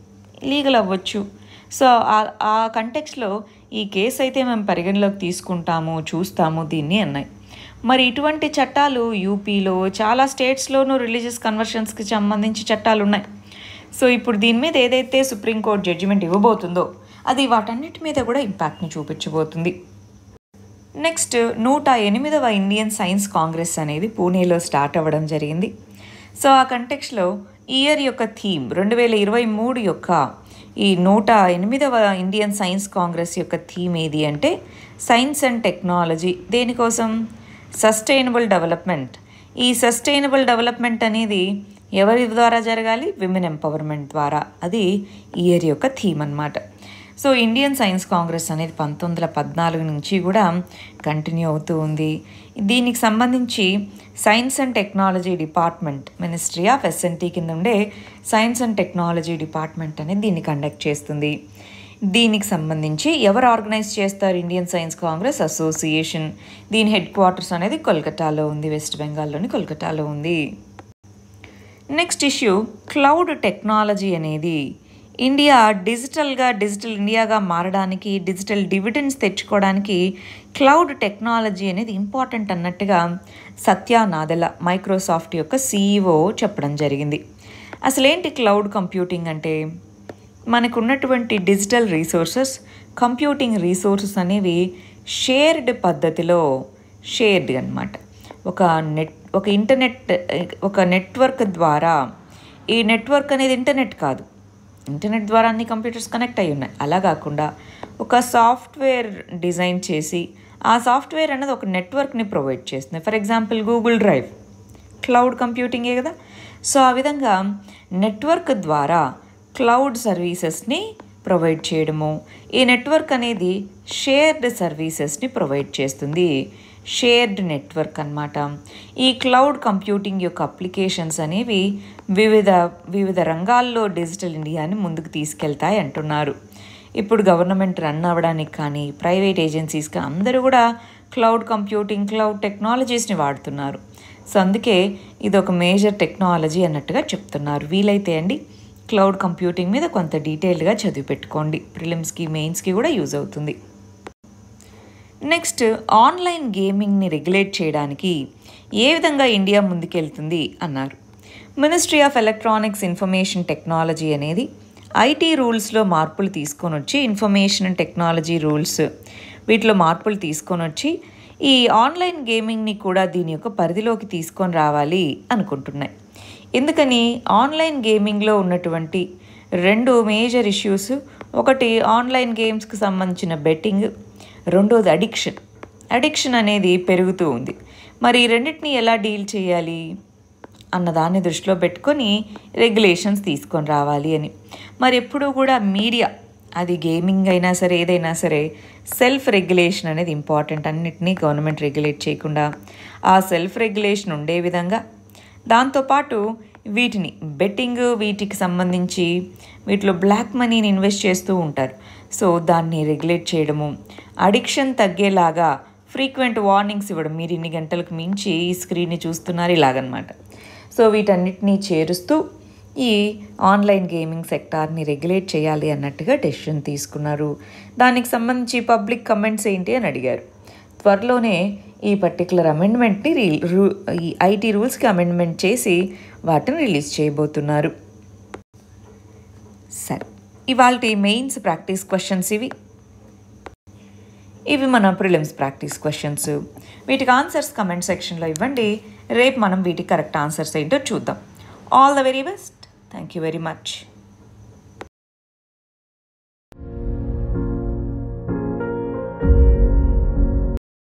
లీగల్ అవ్వచ్చు సో ఆ- ఆ కంటెక్స్లో ఈ కేసు అయితే మేము పరిగణలోకి తీసుకుంటాము చూస్తాము దీన్ని అన్నాయి మరి ఇటువంటి చట్టాలు యూపీలో చాలా స్టేట్స్లోనూ రిలీజియస్ కన్వర్షన్స్కి సంబంధించి చట్టాలు ఉన్నాయి సో ఇప్పుడు దీని మీద ఏదైతే సుప్రీంకోర్టు జడ్జిమెంట్ ఇవ్వబోతుందో అది వాటన్నిటి మీద కూడా ఇంపాక్ట్ని చూపించబోతుంది నెక్స్ట్ నూట ఎనిమిదవ ఇండియన్ సైన్స్ కాంగ్రెస్ అనేది పూణేలో స్టార్ట్ అవ్వడం జరిగింది సో ఆ కంటెక్స్లో ఇయర్ యొక్క థీమ్ రెండు వేల ఇరవై మూడు యొక్క ఈ నూట ఎనిమిదవ ఇండియన్ సైన్స్ కాంగ్రెస్ యొక్క థీమ్ ఏది అంటే సైన్స్ అండ్ టెక్నాలజీ దేనికోసం సస్టైనబుల్ డెవలప్మెంట్ ఈ సస్టైనబుల్ డెవలప్మెంట్ అనేది ఎవరి ద్వారా జరగాలి విమెన్ ఎంపవర్మెంట్ ద్వారా అది ఇయర్ యొక్క థీమ్ అన్నమాట సో ఇండియన్ సైన్స్ కాంగ్రెస్ అనేది పంతొమ్మిది వందల పద్నాలుగు నుంచి కూడా కంటిన్యూ అవుతూ ఉంది దీనికి సంబంధించి science and technology department ministry of SNT కింద ఉండే సైన్స్ అండ్ టెక్నాలజీ డిపార్ట్మెంట్ అనేది దీన్ని కండక్ట్ చేస్తుంది దీనికి సంబంధించి ఎవరు ఆర్గనైజ్ చేస్తారు ఇండియన్ సైన్స్ కాంగ్రెస్ అసోసియేషన్ దీని హెడ్ క్వార్టర్స్ అనేది కోల్కతాలో ఉంది వెస్ట్ బెంగాల్లోని కోల్కతాలో ఉంది నెక్స్ట్ ఇష్యూ క్లౌడ్ టెక్నాలజీ అనేది ఇండియా డిజిటల్గా డిజిటల్ ఇండియాగా మారడానికి డిజిటల్ డివిడెండ్స్ తెచ్చుకోవడానికి క్లౌడ్ టెక్నాలజీ అనేది ఇంపార్టెంట్ అన్నట్టుగా సత్య నాదెల మైక్రోసాఫ్ట్ యొక్క సీఈఓ చెప్పడం జరిగింది అసలేంటి క్లౌడ్ కంప్యూటింగ్ అంటే మనకున్నటువంటి డిజిటల్ రీసోర్సెస్ కంప్యూటింగ్ రీసోర్సెస్ అనేవి షేర్డ్ పద్ధతిలో షేర్డ్ అన్నమాట ఒక నెట్ ఒక ఇంటర్నెట్ ఒక నెట్వర్క్ ద్వారా ఈ నెట్వర్క్ అనేది ఇంటర్నెట్ కాదు ఇంటర్నెట్ ద్వారా అన్ని కంప్యూటర్స్ కనెక్ట్ అయి ఉన్నాయి అలా కాకుండా ఒక సాఫ్ట్వేర్ డిజైన్ చేసి ఆ సాఫ్ట్వేర్ అనేది ఒక నెట్వర్క్ని ప్రొవైడ్ చేస్తుంది for example Google drive cloud కంప్యూటింగే కదా సో ఆ విధంగా నెట్వర్క్ ద్వారా క్లౌడ్ సర్వీసెస్ని ప్రొవైడ్ చేయడము ఈ నెట్వర్క్ అనేది షేర్డ్ సర్వీసెస్ని ప్రొవైడ్ చేస్తుంది షేర్డ్ నెట్వర్క్ అన్నమాట ఈ క్లౌడ్ కంప్యూటింగ్ యొక్క అప్లికేషన్స్ అనేవి వివిధ వివిధ రంగాల్లో డిజిటల్ ఇండియాని ముందుకు తీసుకెళ్తాయి అంటున్నారు ఇప్పుడు గవర్నమెంట్ రన్ అవ్వడానికి కానీ ప్రైవేట్ ఏజెన్సీస్ కానీ అందరూ కూడా క్లౌడ్ కంప్యూటింగ్ క్లౌడ్ టెక్నాలజీస్ని వాడుతున్నారు సో అందుకే ఇది ఒక మేజర్ టెక్నాలజీ అన్నట్టుగా చెప్తున్నారు వీలైతే అండి క్లౌడ్ కంప్యూటింగ్ మీద కొంత డీటెయిల్గా చదివి పెట్టుకోండి ప్రిలిమ్స్కి మెయిన్స్కి కూడా యూజ్ అవుతుంది నెక్స్ట్ ఆన్లైన్ గేమింగ్ని రెగ్యులేట్ చేయడానికి ఏ విధంగా ఇండియా ముందుకెళ్తుంది అన్నారు ministry of electronics information technology అనేది ఐటీ రూల్స్లో మార్పులు తీసుకొని వచ్చి ఇన్ఫర్మేషన్ అండ్ టెక్నాలజీ రూల్స్ వీటిలో మార్పులు తీసుకొని వచ్చి ఈ ఆన్లైన్ గేమింగ్ని కూడా దీని యొక్క పరిధిలోకి తీసుకొని రావాలి అనుకుంటున్నాయి ఎందుకని ఆన్లైన్ గేమింగ్లో ఉన్నటువంటి రెండు మేజర్ ఇష్యూస్ ఒకటి ఆన్లైన్ గేమ్స్కి సంబంధించిన బెట్టింగ్ రెండోది అడిక్షన్ అడిక్షన్ అనేది పెరుగుతూ ఉంది మరి ఈ రెండింటిని ఎలా డీల్ చేయాలి అన్నదాన్ని దృష్టిలో పెట్టుకొని రెగ్యులేషన్స్ తీసుకొని రావాలి అని మరి ఎప్పుడూ కూడా మీడియా అది గేమింగ్ అయినా సరే ఏదైనా సరే సెల్ఫ్ రెగ్యులేషన్ అనేది ఇంపార్టెంట్ అన్నిటినీ గవర్నమెంట్ రెగ్యులేట్ చేయకుండా ఆ సెల్ఫ్ రెగ్యులేషన్ ఉండే విధంగా దాంతోపాటు వీటిని బెట్టింగ్ వీటికి సంబంధించి వీటిలో బ్లాక్ మనీని ఇన్వెస్ట్ చేస్తూ ఉంటారు సో దాన్ని రెగ్యులేట్ చేయడము అడిక్షన్ తగ్గేలాగా ఫ్రీక్వెంట్ వార్నింగ్స్ ఇవ్వడం మీరు ఇన్ని గంటలకు మించి ఈ స్క్రీన్ని చూస్తున్నారు ఇలాగనమాట సో వీటన్నిటినీ చేరుస్తూ ఈ ఆన్లైన్ గేమింగ్ సెక్టార్ని రెగ్యులేట్ చేయాలి అన్నట్టుగా డెసిషన్ తీసుకున్నారు దానికి సంబంధించి పబ్లిక్ కమెంట్స్ ఏంటి అని అడిగారు త్వరలోనే ఈ పర్టికులర్ అమెండ్మెంట్ని రీ రూ ఈ ఐటీ రూల్స్కి అమెండ్మెంట్ చేసి వాటిని రిలీజ్ చేయబోతున్నారు సరే ఇవాళ మెయిన్స్ ప్రాక్టీస్ క్వశ్చన్స్ ఇవి ఇవి మన ప్రిలిమ్స్ ప్రాక్టీస్ క్వశ్చన్స్ వీటికి ఆన్సర్స్ కమెంట్ సెక్షన్లో ఇవ్వండి రేపు మనం వీటికి కరెక్ట్ ఆన్సర్స్ ఏంటో చూద్దాం all the very best thank you very much